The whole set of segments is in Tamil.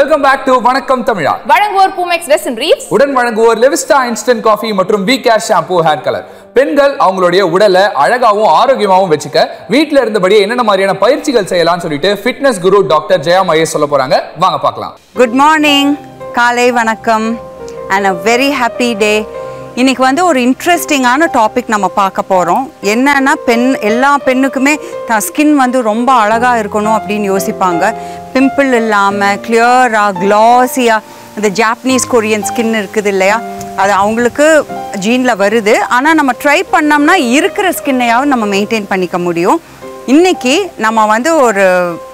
வெல்கம் பேக் டு வணக்கம் தமிழா வழங்குவோர் பூமெக்ஸ் வெஸ்ட் ரீவ்ஸ் உடன் வழங்குவோர் லெவிஸ்டா இன்ஸ்டன்ட் காஃபி மற்றும் V care shampoo hair colour பெண்கள் அவங்களுடைய உடலை அழகாவும் ஆரோக்கியமாவும் வச்சுக்க வீட்ல இருந்தபடியே என்னென்ன மாதிரியான பயிற்சிகள் செய்யலாம்னு சொல்லிட்டு fitness guru doctor Jaya Mahesh சொல்ல போறாங்க வாங்க பார்க்கலாம் குட் மார்னிங் காலை வணக்கம் and uh very happy day இன்னைக்கு வந்து ஒரு இன்ட்ரெஸ்டிங்கான டாபிக் நம்ம பார்க்க போகிறோம் என்னன்னா பெண் எல்லா பெண்ணுக்குமே தான் ஸ்கின் வந்து ரொம்ப அழகாக இருக்கணும் அப்படின்னு யோசிப்பாங்க பிம்பிள் இல்லாமல் கிளியராக க்ளாஸியாக இந்த ஜாப்பனீஸ் கொரியன் ஸ்கின் இருக்குது இல்லையா அது அவங்களுக்கு ஜீனில் வருது ஆனால் நம்ம ட்ரை பண்ணோம்னா இருக்கிற ஸ்கின்னையாவது நம்ம மெயின்டைன் பண்ணிக்க முடியும் இன்னைக்கு நம்ம வந்து ஒரு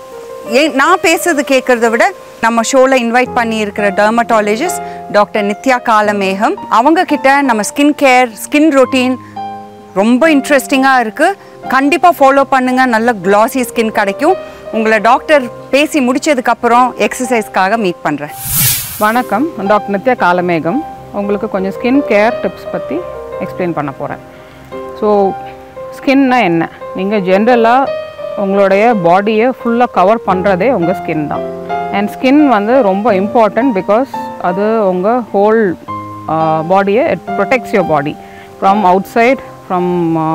ஏன் நான் பேசுறது கேட்கறத விட நம்ம ஷோவில் இன்வைட் பண்ணி இருக்கிற டெர்மட்டாலஜிஸ்ட் டாக்டர் நித்யா காலமேகம் அவங்க கிட்ட நம்ம ஸ்கின் கேர் ஸ்கின் ரொட்டீன் ரொம்ப இன்ட்ரெஸ்டிங்காக இருக்குது கண்டிப்பாக ஃபாலோ பண்ணுங்க நல்ல கிளாசி ஸ்கின் கிடைக்கும் உங்களை டாக்டர் பேசி முடிச்சதுக்கப்புறம் எக்ஸசைஸ்க்காக மீட் பண்ணுறேன் வணக்கம் டாக்டர் நித்யா காலமேகம் உங்களுக்கு கொஞ்சம் ஸ்கின் கேர் டிப்ஸ் பற்றி எக்ஸ்பிளைன் பண்ண போகிறேன் ஸோ ஸ்கின்னா என்ன நீங்கள் ஜென்ரலாக உங்களுடைய பாடியை ஃபுல்லாக கவர் பண்ணுறதே உங்கள் ஸ்கின் தான் அண்ட் ஸ்கின் வந்து ரொம்ப இம்பார்ட்டண்ட் பிகாஸ் அது உங்கள் ஹோல் பாடியை it protects your body from outside from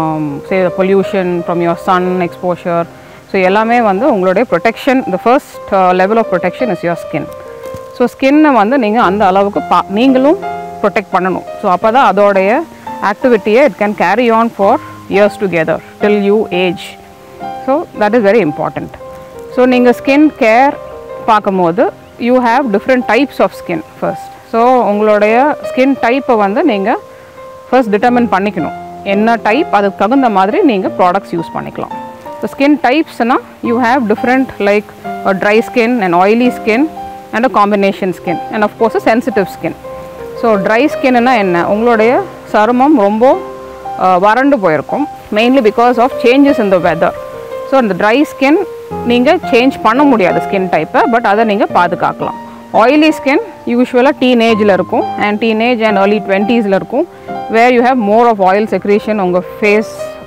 say pollution from your sun exposure so எல்லாமே வந்து உங்களுடைய protection the first level of protection is your skin so ஸ்கின்னை வந்து நீங்கள் அந்த அளவுக்கு பா நீங்களும் ப்ரொடெக்ட் பண்ணணும் ஸோ அப்போ தான் அதோடைய ஆக்டிவிட்டியை it can carry on for years together till you age so that is very important so நீங்கள் ஸ்கின் கேர் பார்க்கும்போது you have different types of skin first so உங்களுடைய ஸ்கின் டைப்பை வந்து நீங்கள் ஃபர்ஸ்ட் டிட்டர்மின் பண்ணிக்கணும் என்ன டைப் அதுக்கு தகுந்த மாதிரி நீங்கள் ப்ராடக்ட்ஸ் யூஸ் பண்ணிக்கலாம் ஸோ ஸ்கின் டைப்ஸ்னால் you have different like dry skin and oily skin and uh combination skin and of course sensitive skin so dry ஸ்கின்னா என்ன உங்களுடைய சருமம் ரொம்ப அஹ், வறண்டு போயிருக்கும் mainly because of changes in the weather so அந்த ட்ரை ஸ்கின் நீங்கள் சேஞ்ச் பண்ண முடியாது ஸ்கின் டைப்பை பட் அதை நீங்கள் பாதுகாக்கலாம் ஆயிலி ஸ்கின் யூஸ்வலாக டீனேஜில் இருக்கும் அண்ட் டீனேஜ் அண்ட் ஏர்லி டுவெண்ட்டீஸில் இருக்கும் where you have more of oil secretion உங்கள் ஃபேஸ்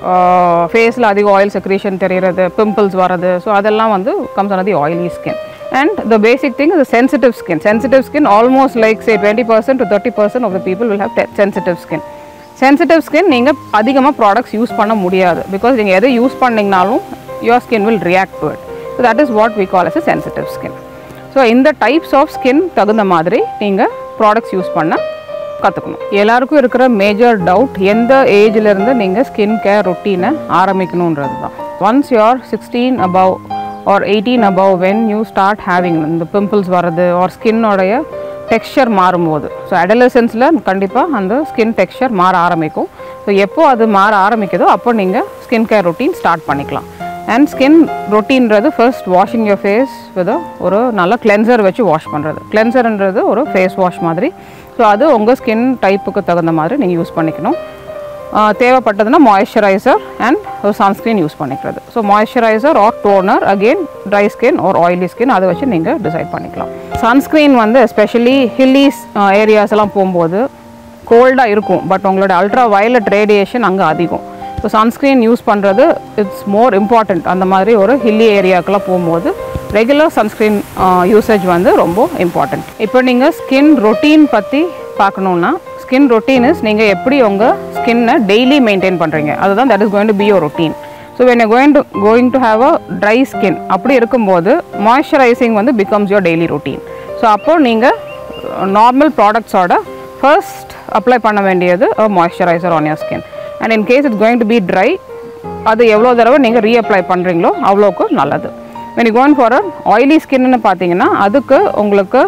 ஃபேஸில் அதிக ஆயில் செக்ரீஷன் தெரிகிறது பிம்பிள்ஸ் வர்றது ஸோ அதெல்லாம் வந்து comes on the oily skin and the basic thing is sensitive skin sensitive skin almost like say twenty percent to thirty percent of the people will have sensitive skin sensitive skin நீங்கள் அதிகமாக ப்ராடக்ட்ஸ் யூஸ் பண்ண முடியாது பிகாஸ் நீங்கள் எதை use பண்ணிங்கனாலும் your skin will react to it so that is what we call as a sensitive skin so இந்த டைப்ஸ் ஆஃப் ஸ்கின் தகுந்த மாதிரி நீங்கள் ப்ராடக்ட்ஸ் யூஸ் பண்ண கற்றுக்கணும் எல்லாருக்கும் இருக்கிற மேஜர் டவுட் எந்த ஏஜ்லேருந்து நீங்கள் ஸ்கின் கேர் ரொட்டீனை ஆரம்பிக்கணுன்றது தான் once you're sixteen above or eighteen above when you start having இந்த பிம்பிள்ஸ் வர்றது ஆர் ஸ்கின்னோடைய டெக்ஸ்சர் மாறும்போது ஸோ அடலசன்ஸில் கண்டிப்பாக அந்த ஸ்கின் டெக்ஸ்சர் மாற ஆரம்பிக்கும் ஸோ எப்போ அது மாற ஆரம்பிக்குதோ அப்போ நீங்கள் ஸ்கின் கேர் ரொட்டீன் ஸ்டார்ட் பண்ணிக்கலாம் அண்ட் ஸ்கின் ரொட்டீன்றது first washing your face with ஒரு நல்ல கிளென்சர் வச்சு வாஷ் பண்ணுறது கிளென்சர்ன்றது ஒரு ஃபேஸ் வாஷ் மாதிரி ஸோ அது உங்கள் ஸ்கின் டைப்புக்கு தகுந்த மாதிரி நீங்கள் யூஸ் பண்ணிக்கணும் ஆஹ் தேவைப்பட்டதுன்னா மாய்ஸ்சரைசர் அண்ட் ஒரு சன்ஸ்க்ரீன் யூஸ் பண்ணிக்கிறது so moisturiser or toner again dry skin or oily skin அதை வச்சு நீங்கள் டிசைட் பண்ணிக்கலாம் சன்ஸ்க்ரீன் வந்து எஸ்பெஷலி ஹில்லிஸ் ஏரியாஸ் எல்லாம் போகும்போது கோல்டாக இருக்கும் பட் உங்களோட அல்ட்ரா வயலட் ரேடியேஷன் அங்கே அதிகம் ஸோ சன்ஸ்க்ரீன் யூஸ் பண்ணுறது இட்ஸ் மோர் இம்பார்ட்டண்ட் அந்த மாதிரி ஒரு ஹில்லி ஏரியாக்கெல்லாம் போகும்போது ரெகுலர் சன்ஸ்க்ரீன் யூசேஜ் வந்து ரொம்ப இம்பார்ட்டண்ட் இப்போ நீங்கள் ஸ்கின் ரொட்டீன் பற்றி பார்க்கணுன்னா ஸ்கின் ரொட்டீன் இஸ் நீங்கள் எப்படி உங்கள் ஸ்கின்னை டெய்லி மெயின்டைன் பண்ணுறீங்க அதுதான் that is going to be your routine so when you going to going to have a dry skin அப்படி இருக்கும்போது மாய்ஸ்சரைசிங் வந்து becomes your daily routine so அப்போ நீங்கள் நார்மல் ப்ராடக்ட்ஸோட ஃபர்ஸ்ட் அப்ளை பண்ண வேண்டியது moisturiser on your skin and in case it's going to be dry அது எவ்வளோ தடவை நீங்கள் ரீஅப்ளை பண்ணுறீங்களோ அவ்வளோக்கு நல்லது when you going for a oily ஸ்கின்னு பார்த்தீங்கன்னா அதுக்கு உங்களுக்கு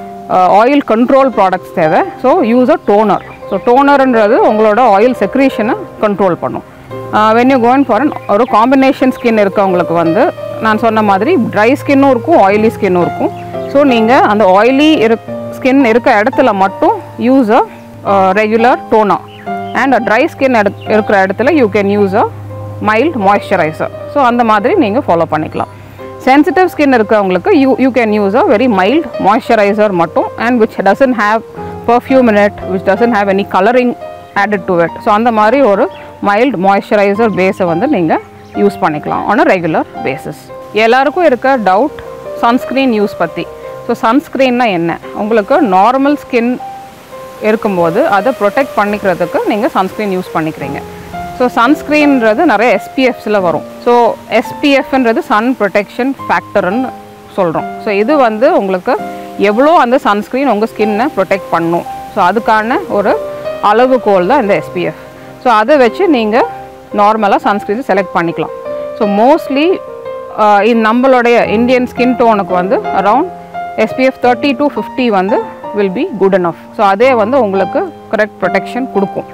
ஆயில் கண்ட்ரோல் ப்ராடக்ட்ஸ் தேவை so use a toner so டோனர்ன்றது உங்களோட ஆயில் செக்ரீஷனை கண்ட்ரோல் பண்ணும் வென் யூ கோயின் ஃபார் ஒரு காம்பினேஷன் ஸ்கின் இருக்கவங்களுக்கு வந்து நான் சொன்ன மாதிரி ட்ரை ஸ்கின்னும் இருக்கும் ஆயிலி ஸ்கின்னும் இருக்கும் ஸோ நீங்கள் அந்த ஆயிலி இரு ஸ்கின் இருக்க இடத்துல மட்டும் use a regular toner and dry skin இருக்கிற இடத்துல you can use a mild moisturiser so அந்த மாதிரி நீங்கள் ஃபாலோ பண்ணிக்கலாம் சென்சிட்டிவ் ஸ்கின் இருக்கவங்களுக்கு you you can use a very mild moisturiser மட்டும் and which doesn't have perfume in it which doesn't have any colouring added to it so அந்த மாதிரி ஒரு மைல்ட் மாய்ஸ்சரைசர் பேஸை வந்து நீங்கள் யூஸ் பண்ணிக்கலாம் ஆன் அ ரெகுலர் பேசிஸ் எல்லாருக்கும் இருக்க டவுட் சன்ஸ்க்ரீன் யூஸ் பற்றி ஸோ சன்ஸ்க்ரீன்னா என்ன உங்களுக்கு நார்மல் ஸ்கின் இருக்கும்போது அதை ப்ரொடெக்ட் பண்ணிக்கிறதுக்கு நீங்கள் சன்ஸ்க்ரீன் யூஸ் பண்ணிக்கிறீங்க ஸோ சன்ஸ்க்ரீன்றது நிறைய எஸ்பிஎஃப்ஸில் வரும் ஸோ எஸ்பிஎஃப்ன்றது சன் ப்ரொடெக்ஷன் ஃபேக்டர்னு சொல்கிறோம் ஸோ இது வந்து உங்களுக்கு எவ்வளோ அந்த சன்ஸ்க்ரீன் உங்கள் ஸ்கின்னை ப்ரொடெக்ட் பண்ணும் ஸோ அதுக்கான ஒரு அளவுகோல் தான் இந்த எஸ்பிஎஃப் ஸோ அதை வச்சு நீங்கள் நார்மலாக சன்ஸ்க்ரீன் செலக்ட் பண்ணிக்கலாம் ஸோ மோஸ்ட்லி இது நம்மளுடைய இந்தியன் ஸ்கின் டோனுக்கு வந்து around SPF thirty to fifty வந்து will be good enough so அதே வந்து உங்களுக்கு கரெக்ட் ப்ரொடெக்ஷன் கொடுக்கும்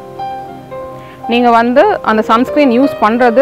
நீங்கள் வந்து அந்த சன்ஸ்க்ரீன் யூஸ் பண்ணுறது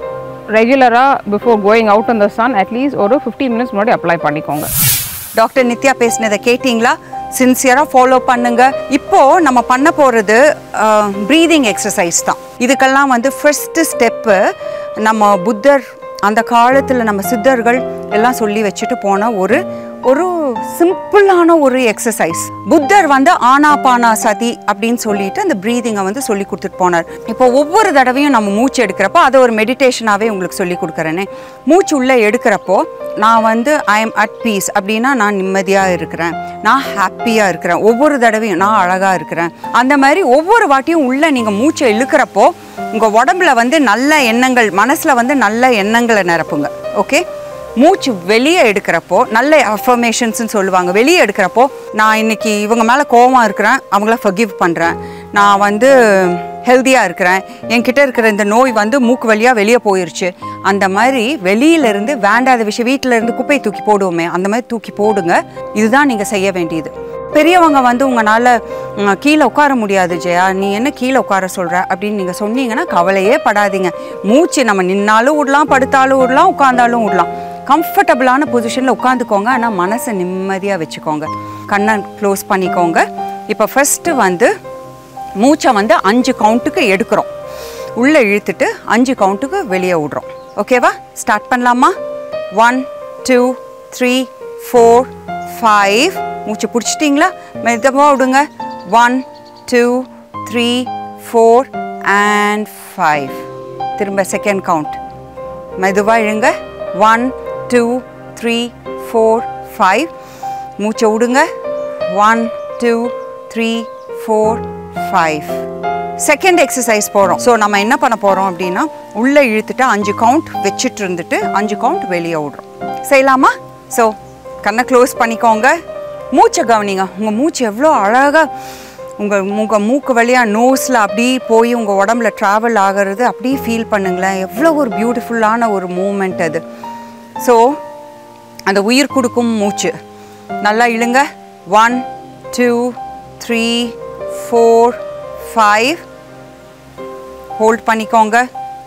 ரெகுலராக before going out in the sun at least ஒரு ஃபிஃப்டி மினிட்ஸ் முன்னாடி அப்ளை பண்ணிக்கோங்க டாக்டர் நித்யா பேசினதை கேட்டிங்களா சின்சியராக ஃபாலோ பண்ணுங்க இப்போ நம்ம பண்ண போகிறது ப்ரீதிங் எக்ஸசைஸ் தான் இதுக்கெல்லாம் வந்து ஃபர்ஸ்ட் ஸ்டெப்பு நம்ம புத்தர் அந்த காலத்தில் நம்ம சித்தர்கள் எல்லாம் சொல்லி வச்சுட்டு போன ஒரு ஒரு சிம்பிளான ஒரு எக்ஸசைஸ் புத்தர் வந்து ஆனாபானா சதி அப்படின்னு சொல்லிட்டு அந்த ப்ரீதிங்கை வந்து சொல்லி கொடுத்துட்டு போனார் இப்போ ஒவ்வொரு தடவையும் நம்ம மூச்சு எடுக்கிறப்போ அதை ஒரு மெடிடேஷனாகவே உங்களுக்கு சொல்லி கொடுக்குறேனே மூச்சு உள்ளே எடுக்கிறப்போ நான் வந்து ஐ எம் அட் பீஸ் அப்படின்னா நான் நிம்மதியாக இருக்கிறேன் நான் ஹாப்பியாக இருக்கிறேன் ஒவ்வொரு தடவையும் நான் அழகாக இருக்கிறேன் அந்த மாதிரி ஒவ்வொரு வாட்டியும் உள்ளே நீங்கள் மூச்சை இழுக்கிறப்போ உங்கள் உடம்புல வந்து நல்ல எண்ணங்கள் மனசில் வந்து நல்ல எண்ணங்களை நிரப்புங்க ஓகே மூச்சு வெளியே எடுக்கிறப்போ நல்ல அஃபர்மேஷன்ஸ்னு சொல்லுவாங்க வெளியே எடுக்கிறப்போ நான் இன்னைக்கு இவங்க மேலே கோவமாக இருக்கிறேன் அவங்கள ஃபர்கிவ் பண்ணுறேன் நான் வந்து ஹெல்த்தியாக இருக்கிறேன் என்கிட்ட இருக்கிற இந்த நோய் வந்து மூக்கு வழியாக வெளியே போயிருச்சு அந்த மாதிரி வெளியிலேருந்து வேண்டாத விஷயம் வீட்டில் இருந்து குப்பையை தூக்கி போடுவோமே அந்த மாதிரி தூக்கி போடுங்க இதுதான் நீங்கள் செய்ய வேண்டியது பெரியவங்க வந்து உங்களால் கீழே உட்கார முடியாது ஜெயா நீ என்ன கீழே உட்கார சொல்கிற அப்படின்னு நீங்கள் சொன்னீங்கன்னா கவலையே படாதீங்க மூச்சு நம்ம நின்னாலும் விடலாம் படுத்தாலும் விடலாம் உட்காந்தாலும் விடலாம் கம்ஃபர்டபுளான பொசிஷனில் உட்காந்துக்கோங்க ஆனால் மனசை நிம்மதியாக வச்சுக்கோங்க கண்ணை க்ளோஸ் பண்ணிக்கோங்க இப்போ ஃபஸ்ட்டு வந்து மூச்சை வந்து அஞ்சு கவுண்ட்டுக்கு எடுக்கிறோம் உள்ளே இழுத்துட்டு அஞ்சு கவுண்ட்டுக்கு வெளியே விடுறோம் ஓகேவா ஸ்டார்ட் பண்ணலாமா one two three four five மூச்சு பிடிச்சிட்டிங்களா மெதுவாக விடுங்க one two three four and five திரும்ப செகண்ட் கவுண்ட் மெதுவாக இழுங்க one two three four five மூச்சை விடுங்க one two three four five second exercise போகிறோம் ஸோ நம்ம என்ன பண்ண போகிறோம் அப்படின்னா உள்ளே இழுத்துட்டு அஞ்சு கவுண்ட் வச்சுட்டு இருந்துட்டு அஞ்சு கவுண்ட் வெளியே விடுறோம் செய்யலாமா ஸோ கண்ணை க்ளோஸ் பண்ணிக்கோங்க மூச்சை கவனிங்க உங்கள் மூச்சு எவ்வளோ அழகாக உங்கள் உங்கள் மூக்கு வழியாக நோஸில் அப்படியே போய் உங்கள் உடம்புல ட்ராவல் ஆகிறது அப்படியே ஃபீல் பண்ணுங்களேன் எவ்வளோ ஒரு பியூட்டிஃபுல்லான ஒரு மூமெண்ட் அது ஸோ அந்த உயிர் கொடுக்கும் மூச்சு நல்லா இழுங்க one two three four five hold பண்ணிக்கோங்க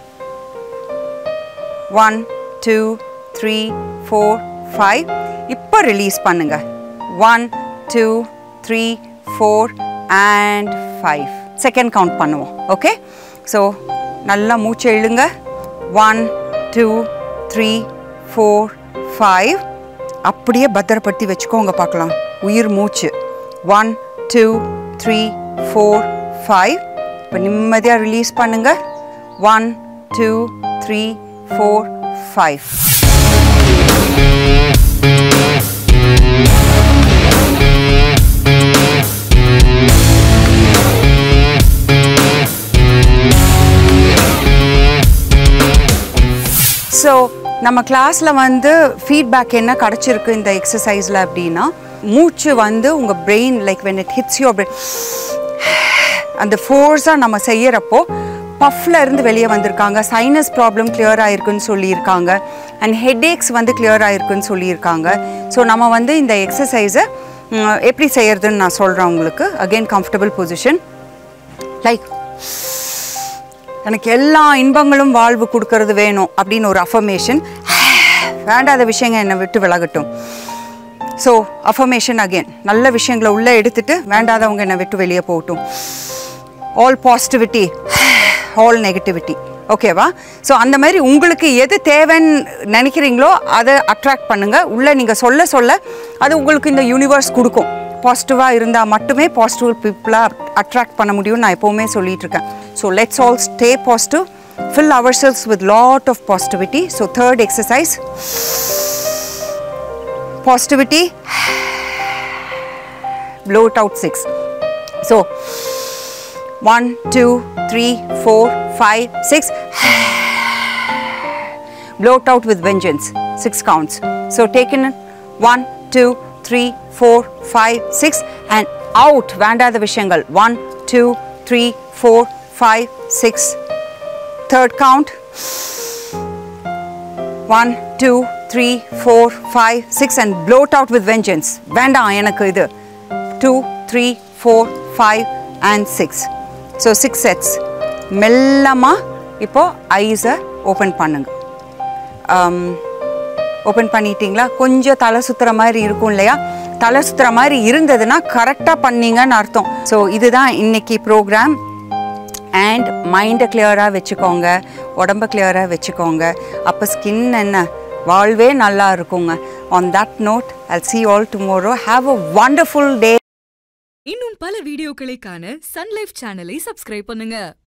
one two three four five இப்போ ரிலீஸ் பண்ணுங்க one two three four and five second count பண்ணுவோம் ஓகே ஸோ நல்லா மூச்சை இழுங்க one two three four five அப்படியே பத்திரப்படுத்தி வச்சுக்கோங்க பார்க்கலாம் உயிர் மூச்சு one two three four five இப்போ நிம்மதியாக ரிலீஸ் பண்ணுங்க one two three four five so நம்ம கிளாஸில் வந்து ஃபீட்பேக் என்ன கிடச்சிருக்கு இந்த எக்ஸசைஸில் அப்படின்னா மூச்சு வந்து உங்கள் brain like when it hits your brain அந்த ஃபோர்ஸாக நம்ம செய்யறப்போ பஃப்ல இருந்து வெளியே வந்திருக்காங்க சைனஸ் ப்ராப்ளம் கிளியர் ஆயிருக்குன்னு சொல்லியிருக்காங்க அண்ட் ஹெட்ஏக்ஸ் வந்து கிளியர் ஆயிருக்குன்னு சொல்லியிருக்காங்க ஸோ நம்ம வந்து இந்த எக்ஸசைஸை எப்படி செய்யறதுன்னு நான் சொல்கிறேன் உங்களுக்கு அகெயின் கம்ஃபர்டபுள் பொசிஷன் லைக் எனக்கு எல்லா இன்பங்களும் வாழ்வு கொடுக்கறது வேணும் அப்படின்னு ஒரு அஃபர்மேஷன் வேண்டாத விஷயங்க என்னை விட்டு விலகட்டும் ஸோ அஃபர்மேஷன் அகெயின் நல்ல விஷயங்களை உள்ளே எடுத்துட்டு வேண்டாதவங்க என்னை விட்டு வெளியே போகட்டும் ஆல் பாசிட்டிவிட்டி ஆல் நெகட்டிவிட்டி ஓகேவா ஸோ அந்த மாதிரி உங்களுக்கு எது தேவைன்னு நினைக்கிறீங்களோ அதை அட்ராக்ட் பண்ணுங்கள் உள்ளே நீங்கள் சொல்ல சொல்ல அது உங்களுக்கு இந்த யூனிவர்ஸ் கொடுக்கும் பாசிட்டிவாக இருந்தால் மட்டுமே பாசிட்டிவ் பீப்புளாக அட்ராக்ட் பண்ண முடியும்னு நான் எப்போவுமே சொல்லிட்டு இருக்கேன் so let's all stay positive fill our cells with lot of positivity so third exercise positivity blow it out six. So, one, two, three, four, five, six. blow it out with vengeance. Six counts. So take in one, two, three, four, five, six, and out. வேண்டாத விஷயங்கள் one, two, three, four, five, six. Third count. One, two, three, four, five, six, and blow it out with vengeance. வேண்டாம் எனக்கு இது two, three, four, five, and six. So six sets. மெல்லமா இப்போ ஐஸை ஓப்பன் பண்ணுங்க ஓப்பன் பண்ணிட்டீங்களா கொஞ்சம் தலை சுத்துற மாதிரி இருக்கும் இல்லையா தலை சுத்துற மாதிரி இருந்ததுன்னா கரெக்டாக பண்ணீங்கன்னு அர்த்தம் ஸோ இதுதான் இன்னைக்கு ப்ரோக்ராம் அண்ட் மைண்டை கிளியராக வச்சுக்கோங்க உடம்ப கிளியராக வச்சுக்கோங்க அப்போ ஸ்கின் என்ன வாழ்வே நல்லா இருக்குங்க on that note I see all tomorrow have a wonderful day இன்னும் பல வீடியோக்களை காண சன் லைஃப் சேனலை சப்ஸ்கிரைப் பண்ணுங்க